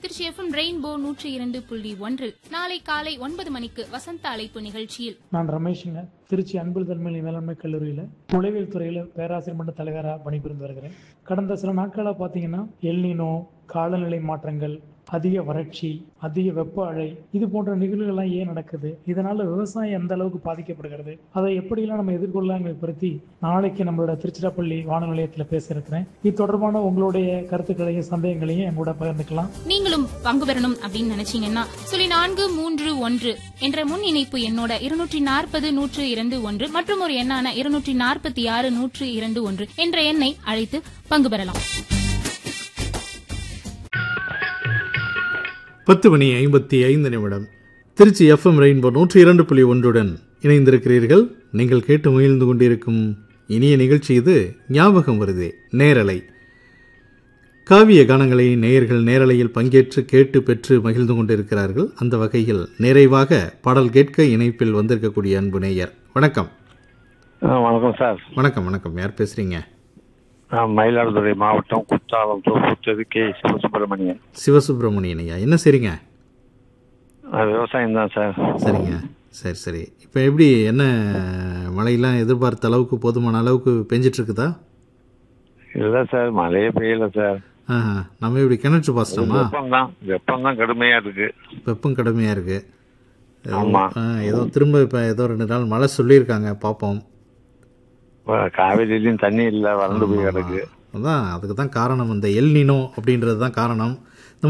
Trichy FM rainbow நூற்றி இரண்டு புள்ளி ஒன்றில் நாளை காலை ஒன்பது மணிக்கு வசந்த அழைப்பு நிகழ்ச்சியில் நான் ரமேஷுங்க திருச்சி அன்பு தன்மையில மேலாண்மை கல்லூரியில் நுழைவியல் துறையில் பேராசிரியர் மன்ற தலைவராக பணிபுரிந்து வருகிறேன் கடந்த சில நாட்களாக பார்த்தீங்கன்னா எல்னினோ காலநிலை மாற்றங்கள் அதிக வறட்சி அதிக வெப்ப அலை இது போன்ற நிகழ்வுகள்லாம் ஏன் நடக்குது இதனால விவசாயம் எந்த அளவுக்கு பாதிக்கப்படுகிறது அதை எப்படியெல்லாம் நம்ம எதிர்கொள்ளலாங்கிறத பற்றி நாளைக்கு நம்மளோட திருச்சிராப்பள்ளி வானொலி நிலையத்தில் பேச இருக்கிறேன் இது தொடர்பான உங்களுடைய கருத்துக்களையும் சந்தேகங்களையும் என் கூட பகிர்ந்துக்கலாம் நீங்களும் பங்கு பெறணும் அப்படின்னு நினைச்சீங்கன்னா சொல்லி நான்கு மூன்று ஒன்று என்ற முன் இணைப்பு எண்ணோட இருநூற்றி நாற்பது நூற்று இரண்டு ஒன்று மற்றும் ஒரு எண்ணான இருநூற்றி நாற்பத்தி ஆறு நூற்று இரண்டு ஒன்று என்ற எண்ணை அழைத்து பங்கு பெறலாம் பத்து மணி ஐம்பத்தி ஐந்து நிமிடம் திருச்சி எஃப்எம் ரெயின்போ நூற்றி இரண்டு புள்ளி ஒன்றுடன் இணைந்திருக்கிறீர்கள் நீங்கள் கேட்டு மகிழ்ந்து கொண்டிருக்கும் இனிய நிகழ்ச்சி இது ஞாபகம் வருதே நேரலை காவிய கானங்களை நேயர்கள் நேரலையில் பங்கேற்று கேட்டு பெற்று மகிழ்ந்து கொண்டிருக்கிறார்கள் அந்த வகையில் நிறைவாக பாடல் கேட்க இணைப்பில் வந்திருக்கக்கூடிய அன்பு நேயர் வணக்கம் ஆ, வணக்கம் சார் வணக்கம் வணக்கம் யார் பேசுறீங்க நான் மயிலாடுதுறை மாவட்டம் குத்தாலம் தோப்புத்தது கே சிவசுப்பிரமணியன் சிவசுப்பிரமணியன் ஐயா என்ன சரிங்க நான் விவசாயம் தான் சார் சரிங்க சரி சரி இப்போ எப்படி என்ன மழையெல்லாம் எதிர்பார்த்த அளவுக்கு போதுமான அளவுக்கு பெஞ்சிட்டு இருக்குதா இல்லை சார் மழையே பெய்யல சார் ஆஹா நம்ம இப்படி கிணற்று பாசனமா வெப்பம் தான் வெப்பம் தான் கடுமையா இருக்கு வெப்பம் கடுமையாக இருக்கு ஆமா ஆ, ஏதோ திரும்ப இப்போ ஏதோ ரெண்டு நாள் மழை சொல்லியிருக்காங்க பார்ப்போம் இப்ப காவிரியிலயும் தண்ணி இல்ல வறண்டு போய் கிடக்கு அதான் அதுக்கு தான் காரணம் இந்த எல் நினோ அப்படின்றது தான் காரணம்